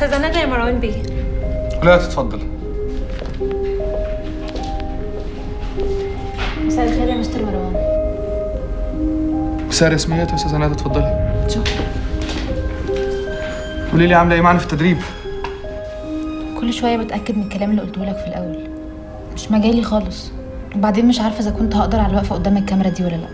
استاذه ندى يا مروان بيه لا تتفضل مساء الخير يا مستر مروان مساء رسميات يا استاذه ندى اتفضلي شكرا قولي لي عامله ايه معانا في التدريب كل شويه بتاكد من الكلام اللي قلته لك في الاول مش مجالي خالص وبعدين مش عارفه اذا كنت هقدر على الوقفه قدام الكاميرا دي ولا لا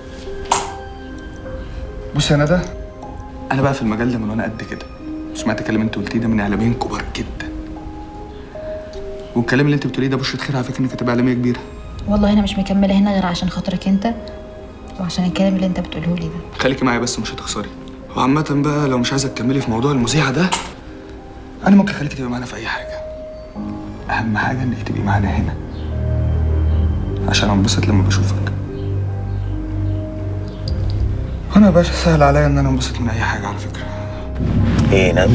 بصي يا ندى انا بقى في المجال ده من وانا قد كده سمعت الكلام اللي انت قلتيه ده من اعلاميين كبار جدا والكلام اللي انت بتقوليه ده بشرة خير على فكره انك هتبقى اعلاميه كبيره والله انا مش مكمله هنا غير عشان خاطرك انت وعشان الكلام اللي انت بتقوله لي ده خليكي معايا بس مش هتخسري وعامة بقى لو مش عايزة تكملي في موضوع المذيعة ده أنا ممكن أخليكي تبقي معانا في أي حاجة أهم حاجة إنك تبقي معانا هنا عشان أنبسط لما بشوفك أنا يا باشا سهل عليا إن أنا أنبسط من أي حاجة على فكرة ايه نام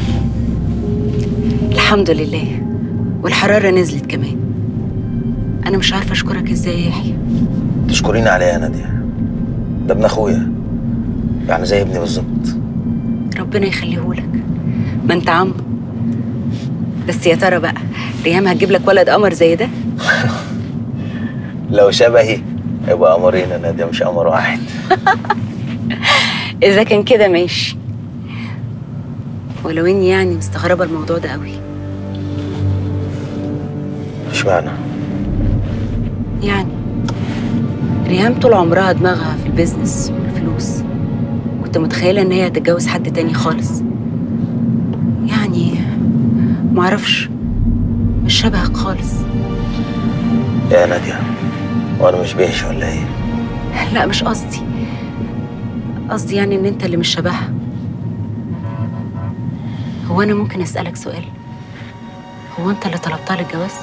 الحمد لله والحرارة نزلت كمان أنا مش عارفة أشكرك إزاي يا يحيى تشكريني عليه يا نادية ده ابن اخويا يعني زي ابني بالظبط ربنا يخليهولك ما أنت عم بس يا ترى بقى ريهام هتجيب لك ولد قمر زي ده لو شبهي يبقى قمرين يا نادية مش قمر واحد إذا كان كده ماشي ولو إني يعني مستغربة الموضوع ده قوي اشمعنى يعني ريهام طول عمرها دماغها في البيزنس والفلوس كنت متخيلة إن هي هتتجوز حد تاني خالص يعني معرفش مش شبهك خالص يا نادية وانا مش بيهش ولا ايه لا مش قصدي قصدي يعني إن أنت اللي مش شبهها هو أنا ممكن أسألك سؤال هو أنت اللي طلبتها للجواز؟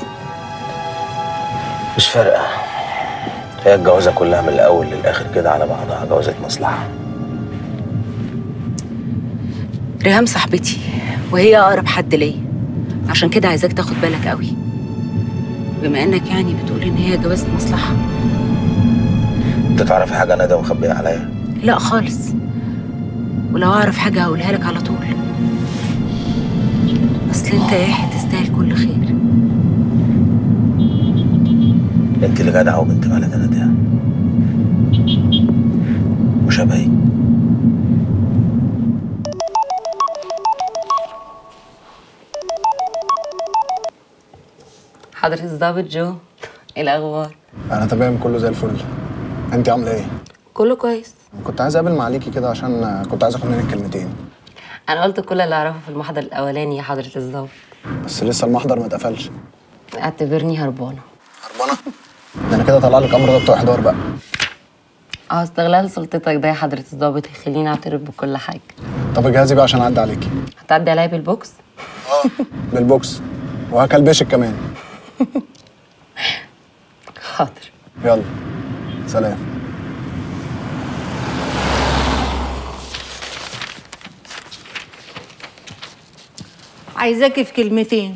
مش فارقة هي الجوازة كلها من الأول للآخر كده على بعضها جوازة مصلحة ريهام صاحبتي وهي أقرب حد ليا عشان كده عايزاك تاخد بالك قوي بما إنك يعني بتقول إن هي جوازة مصلحة انت تعرفي حاجة نادية مخبية عليا لا خالص ولو أعرف حاجة هقولها لك على طول أصل أنت يا يحيى تستاهل كل خير انت اللي جدعة وبنت بلد يا نادية وشبهي حضرة الضابط جو إيه الأخبار؟ انا تمام كله زي الفل انت عامله ايه كله كويس كنت عايز اقابل معاليكي كده عشان كنت عايز اخد منك كلمتين أنا قلت كل اللي أعرفه في المحضر الأولاني يا حضرة الضابط بس لسه المحضر ما اتقفلش اعتبرني هربانة هربانه ده انا كده طلع لك امر ضبط واحضار بقى اه استغلال سلطتك ده يا حضرة الضابط يخليني اعترف بكل حاجة طب اجهزي بقى عشان اعدي عليكي هتعدي عليا بالبوكس؟ بالبوكس وهكلبشك كمان حاضر يلا سلام عايزاكي في كلمتين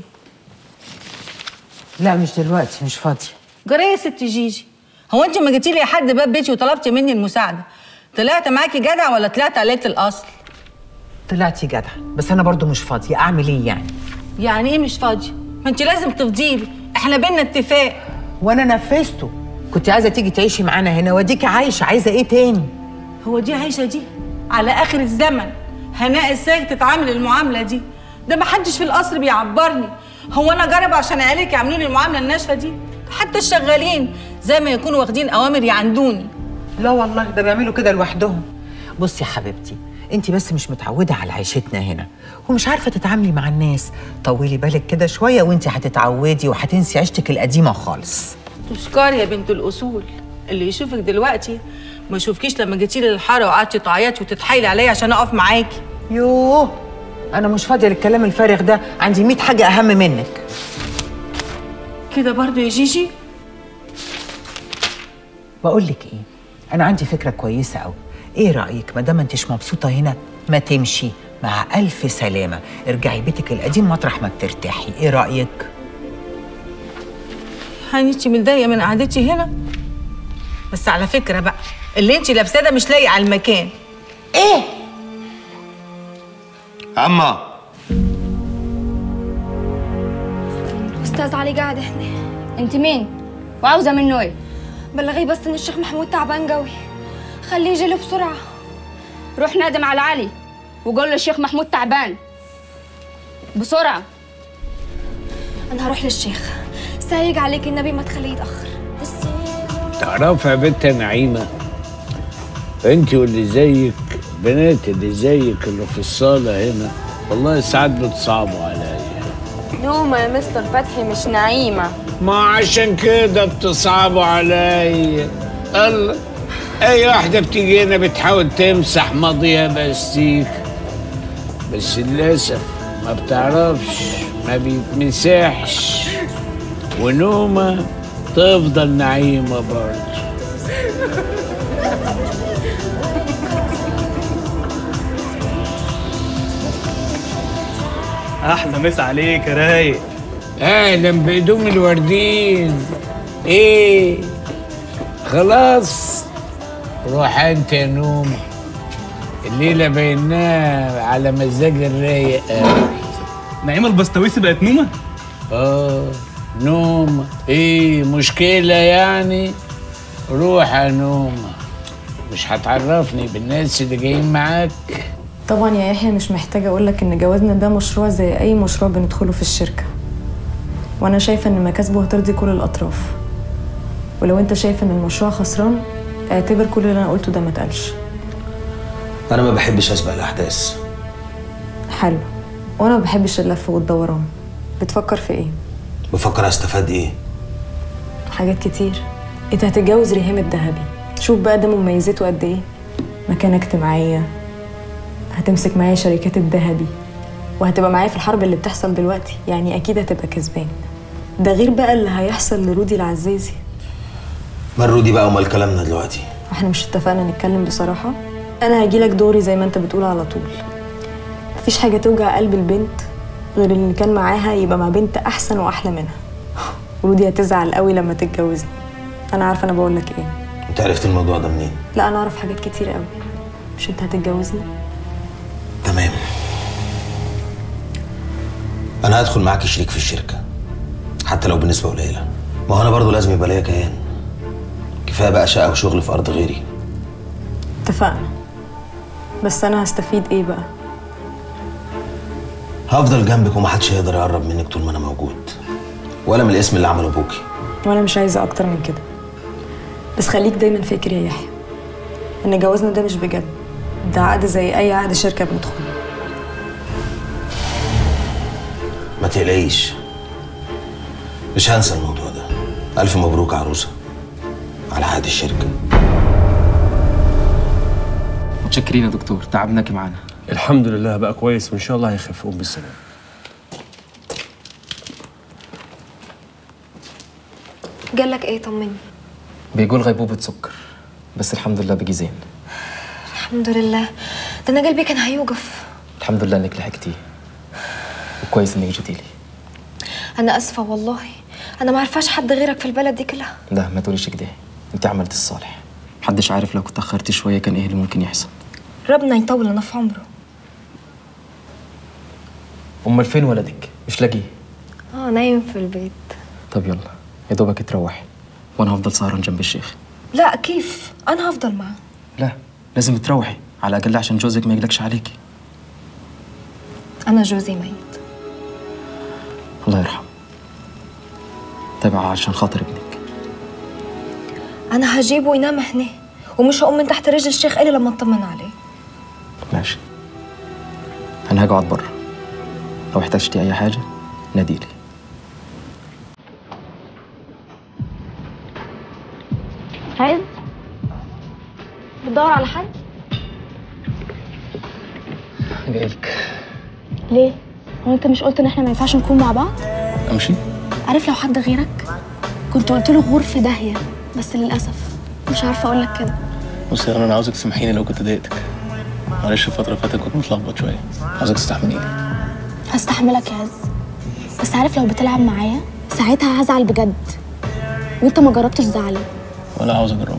لا مش دلوقتي مش فاضية جرى يا ست جيجي هو انت ما جيتي لي لحد باب بيتي وطلبتي مني المساعده طلعت معاكي جدع ولا طلعت قليله الاصل طلعتي جدع بس أنا برضو مش فاضية أعمل إيه يعني؟ يعني ايه مش فاضيه ما انت لازم تفضيلي احنا بينا اتفاق وأنا نفذته كنت عايزة تيجي تعيشي معانا هنا وأديكي عايشة عايزة إيه تاني؟ هو دي عايشه دي على اخر الزمن هناء الساج تتعامل المعامله دي ده ما حدش في القصر بيعبرني هو انا جرب عشان عيالك يعملوا لي المعامله الناشفه دي حتى الشغالين زي ما يكونوا واخدين اوامر يعندوني لا والله ده بيعملوا كده لوحدهم بصي يا حبيبتي انت بس مش متعودة على عيشتنا هنا ومش عارفة تتعاملي مع الناس طولي بالك كده شوية وانت هتتعودي وهتنسي عيشتك القديمة خالص تشكري يا بنت الاصول اللي يشوفك دلوقتي ما يشوفكيش لما جيتي لي الحاره وقعدتي تعيطي وتتحايلي عليا عشان اقف معاكي يوه انا مش فاضية للكلام الفارغ ده عندي 100 حاجة اهم منك كده برضو يا جيجي بقول لك ايه انا عندي فكره كويسه قوي ايه رايك ما دام انتش مبسوطه هنا ما تمشي مع الف سلامه ارجعي بيتك القديم مطرح ما بترتاحي ايه رايك يعني انت متضايقه من قعدتي هنا بس على فكره بقى اللي انت لابساه ده مش لايق على المكان ايه عمّا استاذ علي قاعد هنا انت مين وعاوزه منه ايه بلغيه بس ان الشيخ محمود تعبان قوي خليه يجي له بسرعه روح نادم على علي وقول له الشيخ محمود تعبان بسرعه انا هروح للشيخ سايق عليك النبي ما تخليه يتاخر تعرف يا بنت يا نعيمة انت واللي زيك بنات اللي زيك اللي في الصالة هنا والله ساعات بتصعبوا عليا نومة يا مستر فتحي مش نعيمة ما عشان كده بتصعبوا عليا الله اي واحدة بتيجي هنا بتحاول تمسح ماضيها باستيك بس للأسف ما بتعرفش ما بيتمسحش ونومة تفضل نعيمة برضه احلى مسا عليك يا رايق اهلا بهدوم الوردين ايه خلاص روح انت يا نوم الليله بيناها على مزاج الرايق قوي نعيمه البسطويسي بقت نومه اه نوم ايه مشكله يعني روح يا نوم مش هتعرفني بالناس اللي جايين معاك طبعا يا يحيى مش محتاجة أقولك إن جوازنا ده مشروع زي أي مشروع بندخله في الشركة وأنا شايفة إن مكاسبه هترضي كل الأطراف ولو أنت شايف إن المشروع خسران اعتبر كل اللي أنا قلته ده متقالش انا ما بحبش اسبق الاحداث حلو وأنا ما بحبش اللف والدوران بتفكر في إيه؟ بفكر استفاد ايه حاجات كتير أنت هتتجوز ريهام الذهبي شوف بقى ده مميزاته قد إيه مكانة اجتماعية هتمسك معايا شركات الذهبي وهتبقى معايا في الحرب اللي بتحصل دلوقتي يعني اكيد هتبقى كسبان ده غير بقى اللي هيحصل لرودي العزازي مال رودي بقى ومال كلامنا دلوقتي احنا مش اتفقنا نتكلم بصراحة انا هجيلك دوري زي ما انت بتقول على طول مفيش حاجة توجع قلب البنت غير اللي كان معاها يبقى مع بنت احسن واحلى منها ورودي هتزعل قوي لما تتجوزني انا عارفة انا بقول لك ايه انت عرفت الموضوع ده منين لا انا اعرف حاجات كتير قوي مش انت هتتجوزني تمام انا هدخل معاك شريك في الشركه حتى لو بنسبه قليله ما هو انا برضه لازم يبقى ليا كيان كفايه بقى شقه وشغل في ارض غيري اتفقنا بس انا هستفيد ايه بقى هفضل جنبك ومحدش هيقدر يقرب منك طول ما انا موجود ولا من الاسم اللي عمله ابوكي وانا مش عايزه اكتر من كده بس خليك دايما فاكر يا يحيى ان جوازنا ده مش بجد ده عقد زي اي عقد شركه بندخله ما تقلقيش مش هنسى الموضوع ده الف مبروك عروسه على عقد الشركه متشكرين يا دكتور تعبناكي معانا الحمد لله بقى كويس وان شاء الله هيخف قوم بالسلامه قالك ايه طمني بيقول غيبوبة سكر بس الحمد لله بقي زين الحمد لله ده انا قلبي كان هيوقف الحمد لله انك لحقتيه وكويس انك جيتي لي انا اسفه والله انا ما عارفاش حد غيرك في البلد دي كلها لا ما تقوليش كده انت عملت الصالح محدش عارف لو كنت اخرتي شويه كان ايه اللي ممكن يحصل ربنا يطول لنا في عمره امال فين ولدك مش لاقيه اه نايم في البيت طب يلا يا دوبك تروحي وانا هفضل سهران جنب الشيخ لا كيف انا هفضل معاه لا لازم تروحي على الاقل عشان جوزك ما يقلقش عليكي انا جوزي ميت الله يرحمه تابع عشان خاطر ابنك انا هجيبه وينام هنا ومش هقوم من تحت رجل الشيخ الا لما اطمن عليه ماشي انا هقعد بره لو احتجتي اي حاجه ناديلي عايز بتدور على حد جايلك ليه هو انت مش قلت ان احنا ما ينفعش نكون مع بعض امشي عارف لو حد غيرك كنت قلت له غور في داهيه بس للاسف مش عارفه اقول لك كده بصي يا رنا انا عاوزك تسامحيني لو كنت ضايقتك معلش الفترة اللي فاتت كنت متلخبط شوية عاوزك تستحمليني هستحملك يا عز بس عارف لو بتلعب معايا ساعتها هزعل بجد وانت ما جربتش تزعلي ولا عاوز اجربها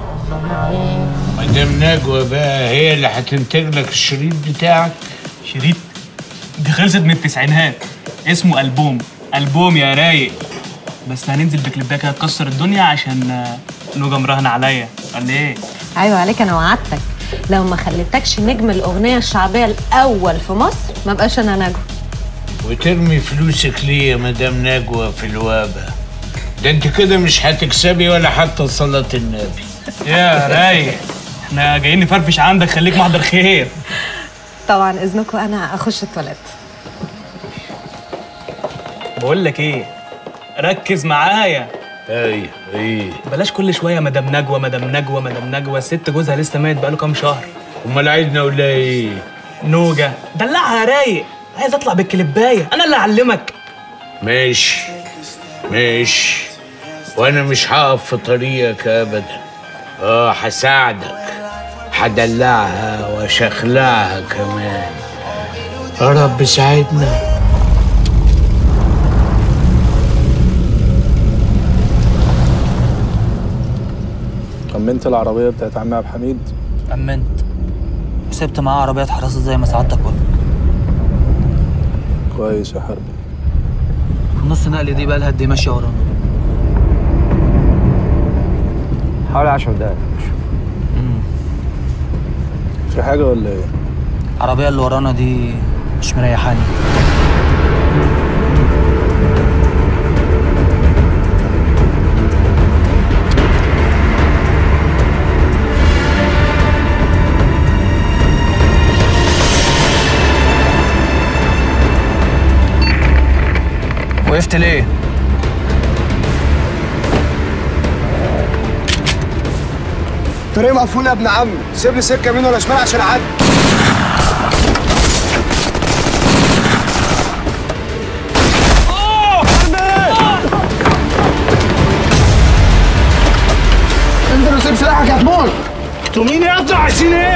مدام نجوى بقى هي اللي هتنتج لك الشريط بتاعك شريط دي خلصت من التسعينات اسمه ألبوم البوم يا رايق بس هننزل بكليبات كده تكسر الدنيا عشان آه، نوجا مراهن عليا ولا ايه ايوه عليك انا وعدتك لو ما خليتكش نجم الاغنيه الشعبيه الاول في مصر ما بقاش انا نجم وترمي فلوسك ليه يا مدام نجوى في الوابة ده انت كده مش هتكسبي ولا حتى صلاة النبي يا رايق احنا جايين نفرفش عندك خليك محضر خير طبعا اذنكم انا اخش التواليت بقول لك ايه ركز معايا ايوه ايه بلاش كل شويه مدام نجوى مدام نجوى مدام نجوى الست جوزها لسه ميت بقاله كام شهر امال عايزنا ولا ايه نوجا دلعها يا رايق عايز اطلع بالكليبايه انا اللي اعلمك ماشي ماشي وانا مش هقف في طريقك ابدا اه هساعدك هدلعها واشخلعها كمان يا رب ساعدنا أمنت العربية بتاعت عم عبد الحميد أمنت وسبت معاه عربية حراسة زي ما سعادتك قلت كويس يا حربي النص نقل دي بقى لها قد ايه ماشية ورانا حوالي 10 دقايق في حاجة ولا إيه؟ العربية اللي ورانا دي مش مريحاني وقفت ليه؟ الطريق مقفول يا ابن عمي سيب لي سكه يمين ولا شمال عشان اعدي انزل وسيب سلاحك يا هتموت انتوا مين يقطع عايزين ايه؟